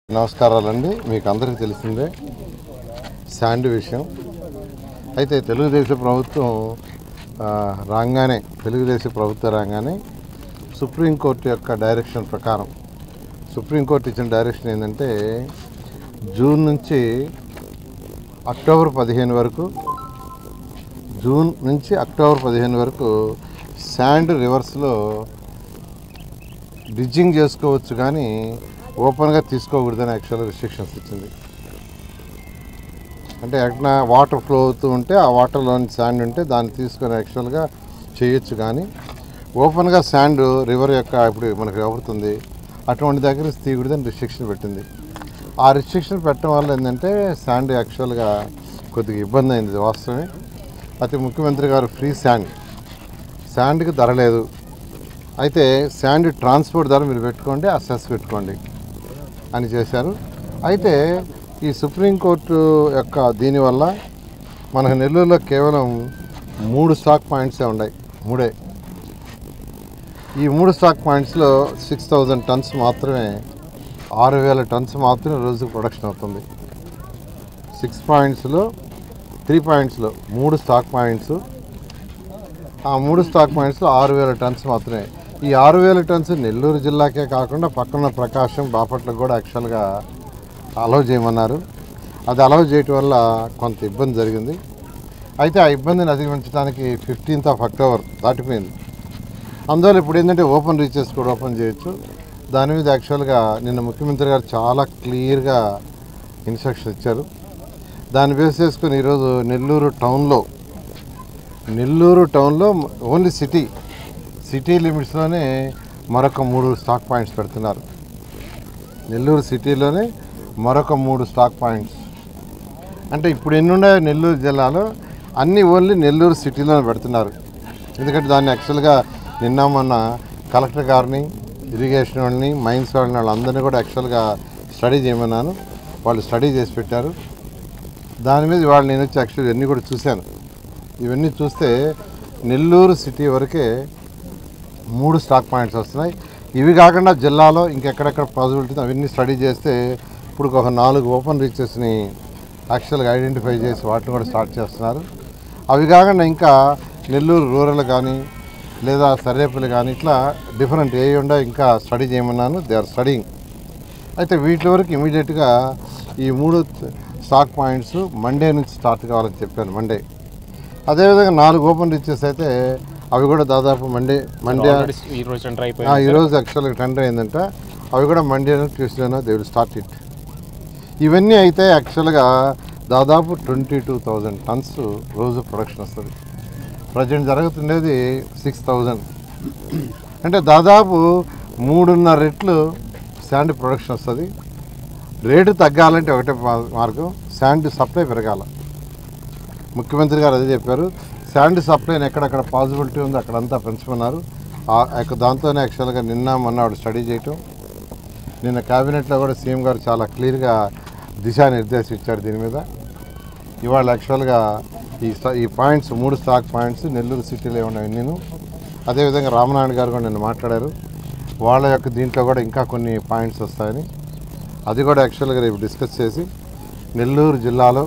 నమస్కారాలండి మీకు అందరికీ తెలిసిందే శాండ్ విషయం అయితే తెలుగుదేశం ప్రభుత్వం ఆ, రాగానే తెలుగుదేశం ప్రభుత్వం రాగానే సుప్రీంకోర్టు యొక్క డైరెక్షన్ ప్రకారం సుప్రీంకోర్టు ఇచ్చిన డైరెక్షన్ ఏంటంటే జూన్ నుంచి అక్టోబర్ పదిహేను వరకు జూన్ నుంచి అక్టోబర్ పదిహేను వరకు శాండ్ రివర్స్లో డిజ్జింగ్ చేసుకోవచ్చు కానీ ఓపెన్గా తీసుకోకూడదని యాక్చువల్గా రిస్ట్రిక్షన్స్ ఇచ్చింది అంటే ఎక్కడ వాటర్ ఫ్లో అవుతూ ఉంటే ఆ వాటర్లోని శాండ్ ఉంటే దాన్ని తీసుకొని యాక్చువల్గా చేయొచ్చు కానీ ఓపెన్గా శాండ్ రివర్ యొక్క ఇప్పుడు మనకు అవుతుంది అటువంటి దగ్గర తీయకూడదని రిస్ట్రిక్షన్ పెట్టింది ఆ రిస్ట్రిక్షన్ పెట్టడం వల్ల ఏంటంటే శాండ్ యాక్చువల్గా కొద్దిగా ఇబ్బంది అయింది వాస్తవమే అయితే ముఖ్యమంత్రి గారు ఫ్రీ శాండ్ శాండ్కి ధర లేదు అయితే శాండ్ ట్రాన్స్పోర్ట్ ధర మీరు పెట్టుకోండి ఆ సెస్ పెట్టుకోండి అని చేశారు అయితే ఈ సుప్రీంకోర్టు యొక్క దీనివల్ల మనకు నెల్లూరులో కేవలం మూడు స్టాక్ పాయింట్సే ఉన్నాయి మూడే ఈ మూడు స్టాక్ పాయింట్స్లో సిక్స్ థౌజండ్ టన్స్ మాత్రమే ఆరు వేల టన్స్ మాత్రమే రోజుకు ప్రొడక్షన్ అవుతుంది సిక్స్ పాయింట్స్లో త్రీ పాయింట్స్లో మూడు స్టాక్ పాయింట్స్ ఆ మూడు స్టాక్ పాయింట్స్లో ఆరు వేల టన్స్ మాత్రమే ఈ ఆరు వేల టన్స్ నెల్లూరు జిల్లాకే కాకుండా పక్కన ప్రకాశం బాపట్లకు కూడా యాక్చువల్గా అలౌ చేయమన్నారు అది అలౌ చేయటం వల్ల కొంత ఇబ్బంది జరిగింది అయితే ఆ ఇబ్బందిని అధిగమించడానికి ఫిఫ్టీన్త్ ఆఫ్ అక్టోబర్ దాటిపోయింది అందువల్ల ఇప్పుడు ఏంటంటే ఓపెన్ రీచెస్ కూడా ఓపెన్ చేయొచ్చు దాని మీద యాక్చువల్గా నిన్న ముఖ్యమంత్రి గారు చాలా క్లియర్గా ఇన్స్ట్రక్షన్ ఇచ్చారు దాన్ని బేస్ చేసుకుని ఈరోజు నెల్లూరు టౌన్లో నెల్లూరు టౌన్లో ఓన్లీ సిటీ సిటీ లిమిట్స్లోనే మరొక మూడు స్టాక్ పాయింట్స్ పెడుతున్నారు నెల్లూరు సిటీలోనే మరొక మూడు స్టాక్ పాయింట్స్ అంటే ఇప్పుడు ఎన్ని ఉన్నాయో నెల్లూరు జిల్లాలో అన్నీ ఓన్లీ నెల్లూరు సిటీలోనే పెడుతున్నారు ఎందుకంటే దాన్ని యాక్చువల్గా నిన్న మొన్న కలెక్టర్ గారిని ఇరిగేషన్ వాళ్ళని మైన్స్ వాళ్ళని వాళ్ళందరినీ కూడా యాక్చువల్గా స్టడీ చేయమన్నాను వాళ్ళు స్టడీ చేసి పెట్టారు దాని మీద వాళ్ళు నేను వచ్చి యాక్చువల్లీ ఇవన్నీ కూడా చూశాను ఇవన్నీ చూస్తే నెల్లూరు సిటీ వరకే మూడు స్టాక్ పాయింట్స్ వస్తున్నాయి ఇవి కాకుండా జిల్లాలో ఇంకెక్కడెక్కడ పాసిబిలిటీ అవన్నీ స్టడీ చేస్తే ఇప్పుడు ఒక నాలుగు ఓపెన్ రీచెస్ని యాక్చువల్గా ఐడెంటిఫై చేసి వాటిని కూడా స్టార్ట్ చేస్తున్నారు అవి కాకుండా ఇంకా నెల్లూరు రూరల్ కానీ లేదా సర్వేపల్లి కానీ ఇట్లా డిఫరెంట్ ఏ ఉండా ఇంకా స్టడీ చేయమన్నాను దే ఆర్ స్టడీయింగ్ అయితే వీటి వరకు ఇమీడియట్గా ఈ మూడు స్టాక్ పాయింట్స్ మండే నుంచి స్టార్ట్ కావాలని చెప్పాను మండే అదేవిధంగా నాలుగు ఓపెన్ రీచెస్ అయితే అవి కూడా దాదాపు మండే మండే ఆల్రెడీ ఈ రోజు టెండర్ ఆ, అయిపోయింది ఈరోజు యాక్చువల్గా టెండర్ అయిందంట అవి కూడా మండేనో ట్యూస్డేనో దే విల్ స్టార్ట్ ఇట్ ఇవన్నీ అయితే యాక్చువల్గా దాదాపు ట్వంటీ టూ థౌజండ్ టన్స్ రోజు ప్రొడక్షన్ వస్తుంది ప్రజెంట్ జరుగుతుండేది సిక్స్ థౌజండ్ అంటే దాదాపు మూడున్నర రెట్లు శాండ్ ప్రొడక్షన్ వస్తుంది రేటు తగ్గాలంటే ఒకటే మా- మార్గం శాండ్ సప్లై పెరగాల ముఖ్యమంత్రి గారు అదే చెప్పారు శాండ్ సప్లైని ఎక్కడెక్కడ పాసిబిలిటీ ఉందో అక్కడంతా పెంచమన్నారు ఆ యొక్క దాంతోనే యాక్చువల్గా నిన్న మొన్న ఆవిడ స్టడీ చేయటం నిన్న క్యాబినెట్లో కూడా సీఎం గారు చాలా క్లియర్గా దిశానిర్దేశం ఇచ్చారు దీని మీద ఇవాళ యాక్చువల్గా ఈ స్టా- ఈ పాయింట్స్ మూడు స్టాక్ పాయింట్స్ నెల్లూరు సిటీలో ఉన్నాయి నేను అదేవిధంగా రామనారాయణ గారు కూడా నిన్న మాట్లాడారు వాళ్ళ యొక్క దీంట్లో కూడా ఇంకా కొన్ని పాయింట్స్ వస్తాయని అది కూడా యాక్చువల్గా రేపు డిస్కస్ చేసి నెల్లూరు జిల్లాలో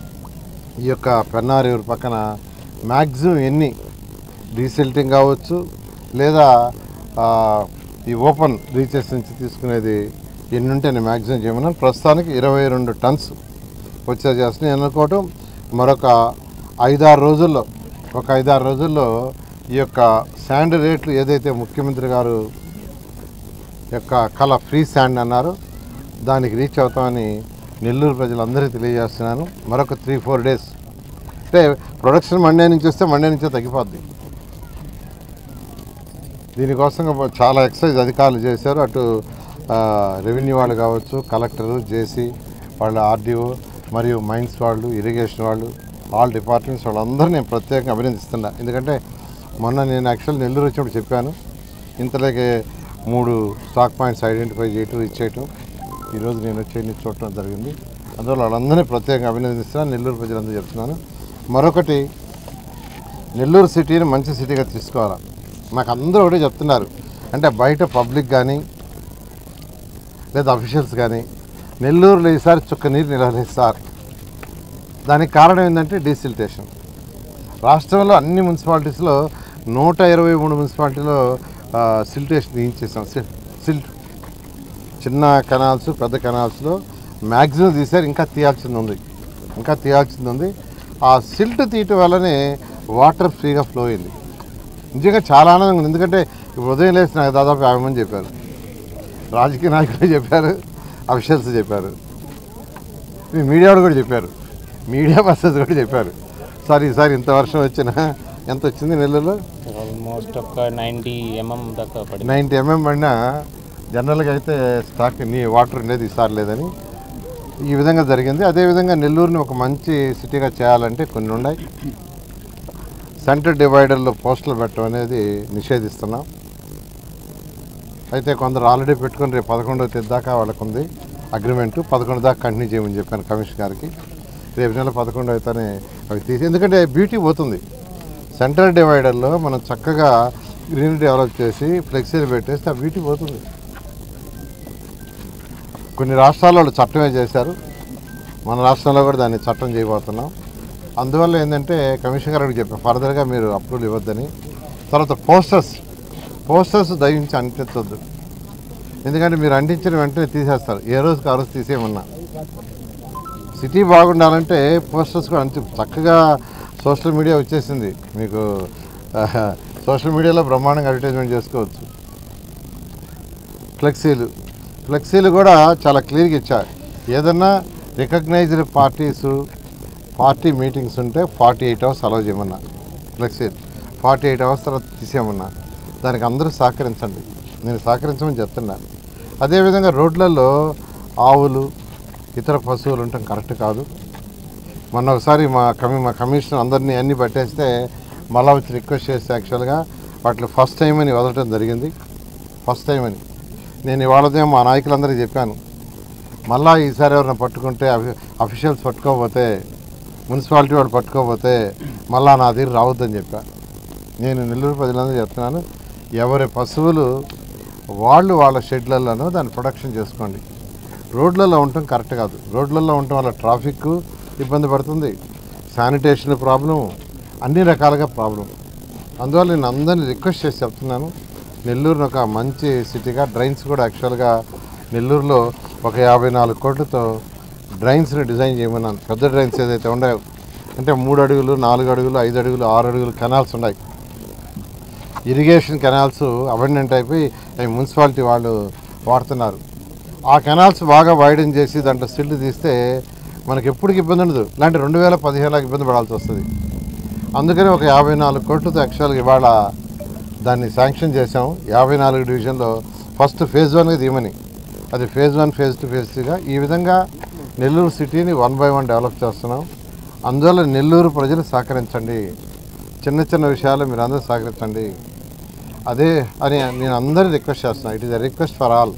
ఈ యొక్క పెన్నా రివర్ పక్కన మ్యాక్సిమం ఎన్ని డీసిల్టింగ్ కావచ్చు లేదా ఆ, ఈ ఓపెన్ రీచెస్ నుంచి తీసుకునేది ఎన్ని ఉంటే నేను మ్యాక్సిమం చేయమన్నాను ప్రస్తుతానికి ఇరవై రెండు టన్స్ వచ్చే చేస్తున్నాయి నేను అనుకోవటం మరొక ఐదారు రోజుల్లో ఒక ఐదారు రోజుల్లో ఈ యొక్క శాండ్ రేట్లు ఏదైతే ముఖ్యమంత్రి గారు యొక్క కళ ఫ్రీ శాండ్ అన్నారు దానికి రీచ్ అవుతామని నెల్లూరు ప్రజలందరికీ తెలియజేస్తున్నాను మరొక త్రీ ఫోర్ డేస్ అంటే ప్రొడక్షన్ మండే నుంచి వస్తే మండే నుంచే తగ్గిపోద్ది దీనికోసం చాలా ఎక్సైజ్ అధికారులు చేశారు అటు ఆ, రెవెన్యూ వాళ్ళు కావచ్చు కలెక్టరు జేసీ వాళ్ళ ఆర్డీఓ మరియు మైన్స్ వాళ్ళు ఇరిగేషన్ వాళ్ళు ఆల్ డిపార్ట్మెంట్స్ వాళ్ళందరూ నేను ప్రత్యేకంగా అభినందిస్తున్నా ఎందుకంటే మొన్న నేను యాక్చువల్ నెల్లూరు వచ్చినప్పుడు చెప్పాను ఇంతలోకే మూడు స్టాక్ పాయింట్స్ ఐడెంటిఫై చేయటం ఇచ్చేయటం ఈరోజు నేను వచ్చి ఎన్ని చూడటం జరిగింది అందువల్ల వాళ్ళందరినీ ప్రత్యేకంగా అభినందిస్తున్నాను నెల్లూరు ప్రజలందరూ చెప్తున్నాను మరొకటి నెల్లూరు సిటీని మంచి సిటీగా తీసుకోవాలి మాకు అందరూ ఒకటే చెప్తున్నారు అంటే బయట పబ్లిక్ కానీ లేదా అఫీషియల్స్ కానీ నెల్లూరులో ఈసారి చుక్క నీరు నిలవలేదు సార్ దానికి కారణం ఏంటంటే డీసిల్టేషన్ రాష్ట్రంలో అన్ని మున్సిపాలిటీస్లో నూట ఇరవై మూడు మున్సిపాలిటీలో ఆ, సిల్టేషన్ తీయించేసాం సిల్ సిల్ట్ చిన్న కెనాల్స్ పెద్ద కెనాల్స్లో మ్యాక్సిమం తీశారు ఇంకా తీయాల్సింది ఉంది ఇంకా తీయాల్సింది ఉంది ఆ సిల్ట్ తీయటం వల్లనే వాటర్ ఫ్రీగా ఫ్లో అయింది నిజంగా చాలా ఆనందంగా ఉంది ఎందుకంటే ఇప్పుడు ఉదయం లేచి నాకు దాదాపు యాభై మంది చెప్పారు రాజకీయ నాయకులు చెప్పారు అఫీషియల్స్ చెప్పారు మీ మీడియా వాళ్ళు కూడా చెప్పారు మీడియా పర్సన్స్ కూడా చెప్పారు సార్ ఈసారి ఇంత వర్షం వచ్చినా ఎంత వచ్చింది నెల్లూరులో ఆల్మోస్ట్ ఒక నైంటీ ఎంఎం దాకా పడింది నైంటీ ఎంఎం పడినా జనరల్గా అయితే స్టాక్ నీ వాటర్ ఉండేది ఈసారి లేదని ఈ విధంగా జరిగింది అదేవిధంగా నెల్లూరుని ఒక మంచి సిటీగా చేయాలంటే కొన్ని ఉన్నాయి సెంటర్ డివైడర్లో పోస్టులు పెట్టడం అనేది నిషేధిస్తున్నాం అయితే కొందరు ఆల్రెడీ పెట్టుకుని రేపు పదకొండవ తేదీ దాకా వాళ్ళకు ఉంది అగ్రిమెంటు పదకొండు దాకా కంటిన్యూ చేయమని చెప్పాను కమిషన్ గారికి రేపు నెల పదకొండు అయితేనే అవి తీసి ఎందుకంటే బ్యూటీ పోతుంది సెంటర్ డివైడర్లో మనం చక్కగా గ్రీన్ డెవలప్ చేసి ఫ్లెక్సీలు పెట్టేస్తే ఆ బ్యూటీ పోతుంది కొన్ని రాష్ట్రాల్లో వాళ్ళు చట్టమే చేశారు మన రాష్ట్రంలో కూడా దాన్ని చట్టం చేయబోతున్నాం అందువల్ల ఏంటంటే కమిషన్ గారికి చెప్పాను ఫర్దర్గా మీరు అప్రూవల్ ఇవ్వద్దని తర్వాత పోస్టర్స్ పోస్టర్స్ దయించి అంటించొద్దు ఎందుకంటే మీరు అంటించిన వెంటనే తీసేస్తారు ఏ రోజుకి ఆ రోజు తీసేయమన్నా సిటీ బాగుండాలంటే పోస్టర్స్ కూడా అంతే చక్కగా సోషల్ మీడియా వచ్చేసింది మీకు సోషల్ మీడియాలో బ్రహ్మాండంగా అడ్వర్టైజ్మెంట్ చేసుకోవచ్చు ఫ్లెక్సీలు ఫ్లెక్సీలు కూడా చాలా క్లియర్గా ఇచ్చారు ఏదన్నా రికగ్నైజ్డ్ పార్టీస్ పార్టీ మీటింగ్స్ ఉంటే ఫార్టీ ఎయిట్ అవర్స్ అలౌ చేయమన్నా ఫ్లెక్సీలు ఫార్టీ ఎయిట్ అవర్స్ తర్వాత తీసేయమన్నా దానికి అందరూ సహకరించండి నేను సహకరించమని చెప్తున్నా అదేవిధంగా రోడ్లలో ఆవులు ఇతర పశువులు ఉండటం కరెక్ట్ కాదు మొన్న ఒకసారి మా కమి మా కమిషన్ అందరినీ అన్ని పట్టేస్తే మళ్ళా వచ్చి రిక్వెస్ట్ చేస్తే యాక్చువల్గా వాటిలో ఫస్ట్ టైం అని వదలటం జరిగింది ఫస్ట్ టైం అని నేను ఇవాళ ఉదయం మా నాయకులందరికీ చెప్పాను మళ్ళా ఈసారి ఎవరైనా పట్టుకుంటే అఫి- అఫీషియల్స్ పట్టుకోకపోతే మున్సిపాలిటీ వాళ్ళు పట్టుకోకపోతే మళ్ళా నా దగ్గర రావద్దని చెప్పా నేను నెల్లూరు ప్రజలందరూ చెప్తున్నాను ఎవరి పశువులు వాళ్ళు వాళ్ళ షెడ్లలోనూ దాన్ని ప్రొడక్షన్ చేసుకోండి రోడ్లలో ఉండటం కరెక్ట్ కాదు రోడ్లలో ఉండటం వల్ల ట్రాఫిక్ ఇబ్బంది పడుతుంది శానిటేషన్ ప్రాబ్లం అన్ని రకాలుగా ప్రాబ్లం అందువల్ల నేను అందరినీ రిక్వెస్ట్ చేసి చెప్తున్నాను నెల్లూరుని ఒక మంచి సిటీగా డ్రైన్స్ కూడా యాక్చువల్గా నెల్లూరులో ఒక యాభై నాలుగు కోట్లతో డ్రైన్స్ని డిజైన్ చేయమన్నాను పెద్ద డ్రైన్స్ ఏదైతే ఉన్నాయో అంటే మూడు అడుగులు నాలుగు అడుగులు ఐదు అడుగులు ఆరు అడుగులు కెనాల్స్ ఉన్నాయి ఇరిగేషన్ కెనాల్స్ అబండెంట్ అయిపోయి అవి మున్సిపాలిటీ వాళ్ళు వాడుతున్నారు ఆ కెనాల్స్ బాగా వైడన్ చేసి దాంట్లో సిల్ట్ తీస్తే మనకి ఎప్పటికి ఇబ్బంది ఉండదు ఇలాంటి రెండు వేల పదిహేనులకు ఇబ్బంది పడాల్సి వస్తుంది అందుకని ఒక యాభై నాలుగు కోట్లతో యాక్చువల్గా ఇవాళ దాన్ని శాంక్షన్ చేసాం యాభై నాలుగు డివిజన్లో ఫస్ట్ ఫేజ్ వన్గా తీయమని అది phase one phase two phase త్రీగా ఈ విధంగా నెల్లూరు సిటీని వన్ బై వన్ డెవలప్ చేస్తున్నాం అందువల్ల నెల్లూరు ప్రజలు సహకరించండి చిన్న చిన్న విషయాలు మీరు అందరూ సహకరించండి అదే అని నేను అందరినీ రిక్వెస్ట్ చేస్తున్నాను it is a request for all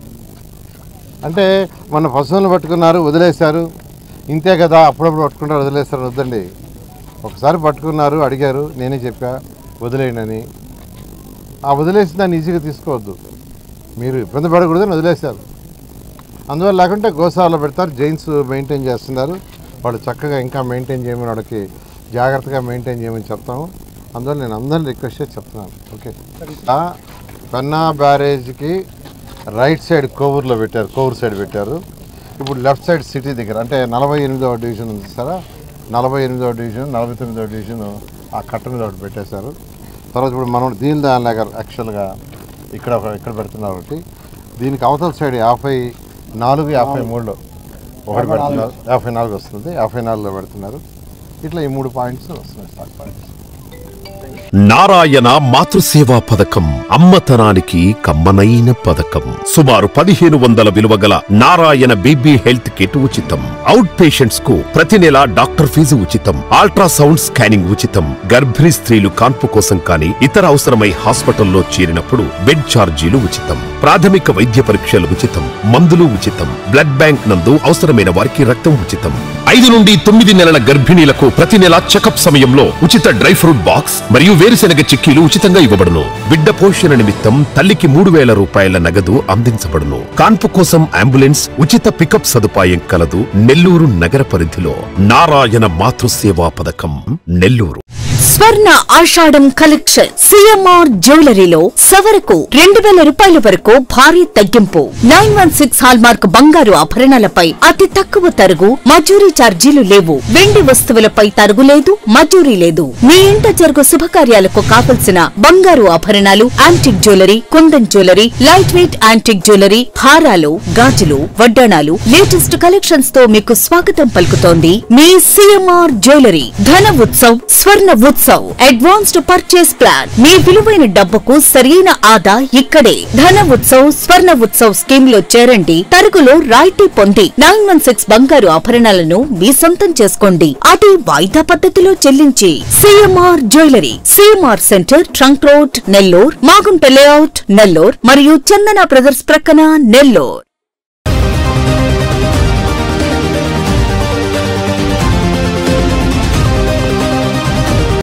అంటే మన పశువులను పట్టుకున్నారు వదిలేశారు ఇంతే కదా అప్పుడప్పుడు పట్టుకుంటారు వదిలేస్తారు వద్దండి ఒకసారి పట్టుకున్నారు అడిగారు నేనే చెప్పా వదిలేయండి అని ఆ వదిలేసి దాన్ని ఈజీగా తీసుకోవద్దు మీరు ఇబ్బంది పడకూడదని వదిలేశారు అందువల్ల లేకుంటే గోశాలలో పెడతారు జైన్స్ మెయింటైన్ చేస్తున్నారు వాళ్ళు చక్కగా ఇంకా మెయింటైన్ చేయమని వాళ్ళకి జాగ్రత్తగా మెయింటైన్ చేయమని చెప్తాము అందువల్ల నేను అందరిని రిక్వెస్ట్ చేసి చెప్తున్నాను ఓకే ఆ పెన్నా బ్యారేజ్కి రైట్ సైడ్ కోవూరులో పెట్టారు కోవూరు సైడ్ పెట్టారు ఇప్పుడు లెఫ్ట్ సైడ్ సిటీ దగ్గర అంటే నలభై ఎనిమిదవ డివిజన్ ఉంది సారా నలభై ఎనిమిదవ డివిజన్ నలభై తొమ్మిదవ డివిజన్ ఆ కట్ట మీద ఒకటి పెట్టేశారు తర్వాత ఇప్పుడు మనం దీని దాని నగర్ యాక్చువల్గా ఇక్కడ ఒక ఇక్కడ పెడుతున్నారు ఒకటి దీనికి అవతల సైడ్ యాభై నాలుగు యాభై మూడులో ఒకటి పెడుతున్నారు యాభై నాలుగు వస్తుంది యాభై నాలుగులో పెడుతున్నారు ఇట్లా ఈ మూడు పాయింట్స్ వస్తున్నాయి స్టాక్ పాయింట్స్ నారాయణ మాతృసేవా పథకం అమ్మతనానికి కమ్మనైన పథకం సుమారు పదిహేను వందల విలువ గల నారాయణ బీబీ హెల్త్ కిట్ ఉచితం అవుట్ పేషెంట్స్ కు ప్రతి నెల డాక్టర్ ఫీజు ఉచితం అల్ట్రాసౌండ్ స్కానింగ్ ఉచితం గర్భిణీ స్త్రీలు కాన్పు కోసం కానీ ఇతర అవసరమై హాస్పిటల్లో చేరినప్పుడు బెడ్ ఛార్జీలు ఉచితం ప్రాథమిక వైద్య పరీక్షలు ఉచితం మందులు ఉచితం బ్లడ్ బ్యాంక్ నందు అవసరమైన వారికి రక్తం ఉచితం ఐదు నుండి తొమ్మిది నెలల గర్భిణీలకు ప్రతి నెల చెకప్ సమయంలో ఉచిత డ్రై ఫ్రూట్ బాక్స్ మరియు వేరుశెనగ చిక్కీలు ఉచితంగా ఇవ్వబడును బిడ్డ పోషణ నిమిత్తం తల్లికి మూడు వేల రూపాయల నగదు అందించబడును కాన్పు కోసం అంబులెన్స్ ఉచిత పికప్ సదుపాయం కలదు నెల్లూరు నగర పరిధిలో నారాయణ మాతృసేవా పథకం నెల్లూరు స్వర్ణ ఆషాఢం కలెక్షన్ సిఎంఆర్ జ్యువెలరీలో సవరకు రెండు వేల రూపాయల వరకు భారీ తగ్గింపు నైన్ వన్ సిక్స్ హాల్మార్క్ బంగారు ఆభరణాలపై అతి తక్కువ తరుగు మజూరీ ఛార్జీలు లేవు వెండి వస్తువులపై తరుగు లేదు మజూరీ లేదు మీ ఇంట జరుగు శుభకార్యాలకు కావలసిన బంగారు ఆభరణాలు antique jewellery kundan jewellery light weight antique jewellery హారాలు గాజులు వడ్డాణాలు లేటెస్ట్ కలెక్షన్స్ తో మీకు స్వాగతం పలుకుతోంది మీ CMR jewellery Dhana Utsav Swarna Utsav advanced purchase plan మీ విలువైన డబ్బుకు సరైన ఆదా ఇక్కడే ధన ఉత్సవ్ స్వర్ణ ఉత్సవ్ స్కీమ్ లో చేరండి తరుగులో రాయితీ పొంది నైన్ వన్ సిక్స్ బంగారు ఆభరణాలను మీ సొంతం చేసుకోండి అది వాయిదా పద్ధతిలో చెల్లించి CMR jewellery CMR centre trunk road Nellore Magunta layout Nellore మరియు చందన బ్రదర్స్ ప్రక్కన నెల్లూర్